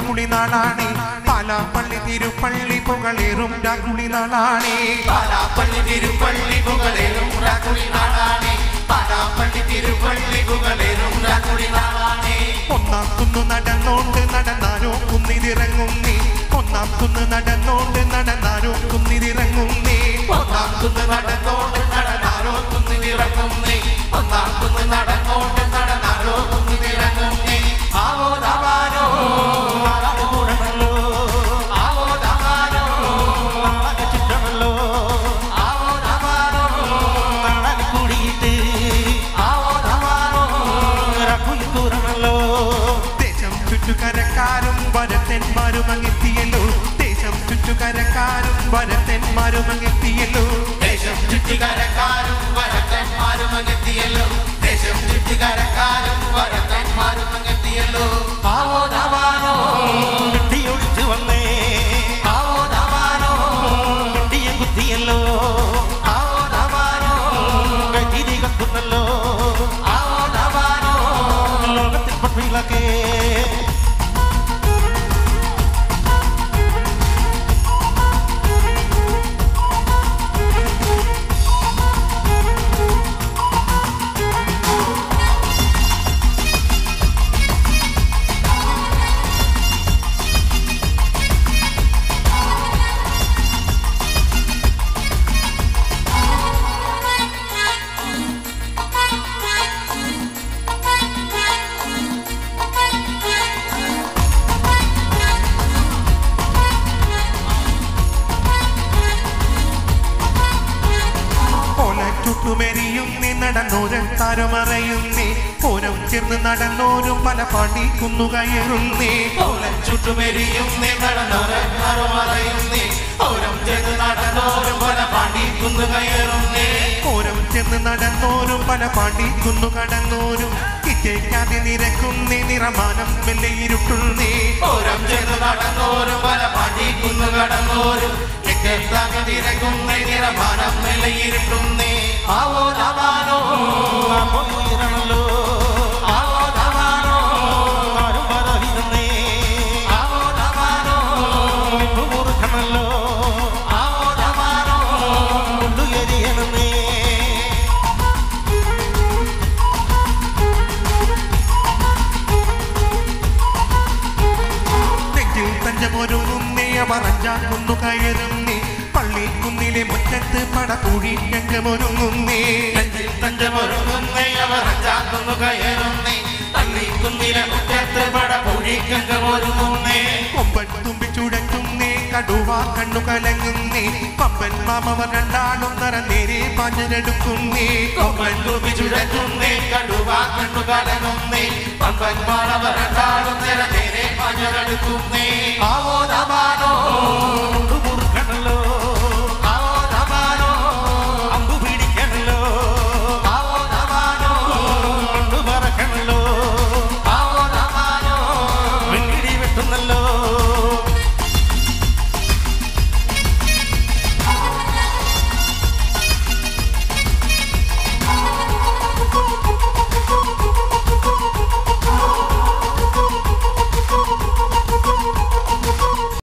രാക്കുളി നാളാണേ പാലാപ്പള്ളി തിരുപ്പള്ളി പുകളേറും രാക്കുളി നാളാണേ പാലാപ്പള്ളി തിരുപ്പള്ളി പുകളേറും രാക്കുളി നാടാണേ പാലാപ്പള്ളി തിരുപ്പള്ളി പുകളേറും രാക്കുളി നാടാണേ ഒന്നാം കുന്നു നടന്നോണ്ട് നടന്നാരോ കുന്നിതിറങ്ങും നീ ഒന്നാം കുന്ന് നടന്നോണ്ട് നടന്നാരോ കുന്നിതിറങ്ങും നീ ഒന്നാം കുന്ന് നടന്നോണ്ട് നടന്നാരോ കുന്നിലിറങ്ങും നീ ഒന്നാം കുന്ന് നടന്നോണ്ട് നടന്നാരോ കുന്നിലിറങ്ങും നീ ആവോ ദവാനോ ആവോ കൂടണല്ലോ ആവോ ദവാനോ ആകെ ചുറ്റണല്ലോ ആവോ ദവാനോ നാളെ കൂടിയിട്ട് ആവോ ദവാനോ രഘുലി കൂറണല്ലോ ദേശം ചുറ്റുകരക്കാരും വരത്തന്മാരും അങ്ങെത്തിയല്ലോ ദേശം ചുറ്റുകരക്കാരും വരത്തന്മാരും അങ്ങെത്തിയല്ലോ ദേശം ചുറ്റുകരക്കാരും വരത്തന്മാരും അങ്ങെത്തിയല്ലോ ദേശം ചുറ്റുകരക്കാരും വരത്തന്മാരും അങ്ങെത്തിയല്ലോ ആവോ ദവാനോ ഒളിച്ചു വന്നേ ആവോ ദവാനോ കുട്ടിയെ കുത്തിയല്ലോ ആവോ ദവാനോ കൈതിരി കത്തുന്നല്ലോ ആവോ ദവാനോ ലോകത്തിൽ പട്ടികളൊക്കെ ഓല ചുട്ടുമെരിയും നീ നടന്നോരൻ താരമറയും നീ ഓരം ചേർന്ന് നടന്നോരും പല പാടി കുന്നുകയറും നീ ഓലൻ ചുറ്റുമെരിയും നീ നടന്നോരും മറയും നീ ഓരം ചെയ്ത് നടന്നോരും പല പാണ്ടി കുന്നു കയറും നീ ഓരം ചെന്ന് നടന്നോരും പല പാടി കുന്നു കടന്നോരും കിച്ചയ്ക്കാതെ നിരക്കും നീ നിറമാനം മെല്ലെ ഇരുട്ടുന്നേ ഓരം ചെയ്ത് നടന്നോരും പല പാണ്ടി കുന്നു കടന്നോരും എക്കെത്താകെ തിരക്കുന്ന നിറമാനം നിലയിരുട്ടുന്നേ ആവോ ദവാനോ ഉയരണല്ലോ ആവോ ദവാനോ ആരും പറവിതന്നേ ആവോ ദവാനോ മുറുക്കണല്ലോ ആവോ ദവാനോ കൊണ്ടുകരിയണമേ നെഞ്ചിൽ തഞ്ചമൊരുങ്ങും നീ അവറഞ്ചാൻ കുന്നു കയറും നീ പള്ളിക്കുന്നിലെ മുറ്റത്ത് പടകൂടി രംഗമൊരുങ്ങും നീ നെഞ്ചിൽ തഞ്ചമൊരുങ്ങുന്നേ അവർ ചാക്കുന്നു കയറുന്നേ തള്ളിക്കുന്നിലെ മുറ്റത്ത് പട പൊഴിക്കങ്ങമൊരുങ്ങുന്നേ കൊമ്പൻ തുമ്പി ചുടറ്റും നീ കടുവ കണ്ണു കലങ്ങും നീ പമ്പൻ മാമവർ രണ്ടാളും നിറനേരെ പാഞ്ഞരെടുക്കും നീ കൊമ്പൻ തൂപ്പി ചുഴറ്റുന്നേ കടുവ കണ്ണു കലങ്ങുന്നേ പമ്പൻ മാണവർ രണ്ടാളും നിര നേരെ പഞ്ഞറെടുക്കുന്നേ ആവോ ദമാനോ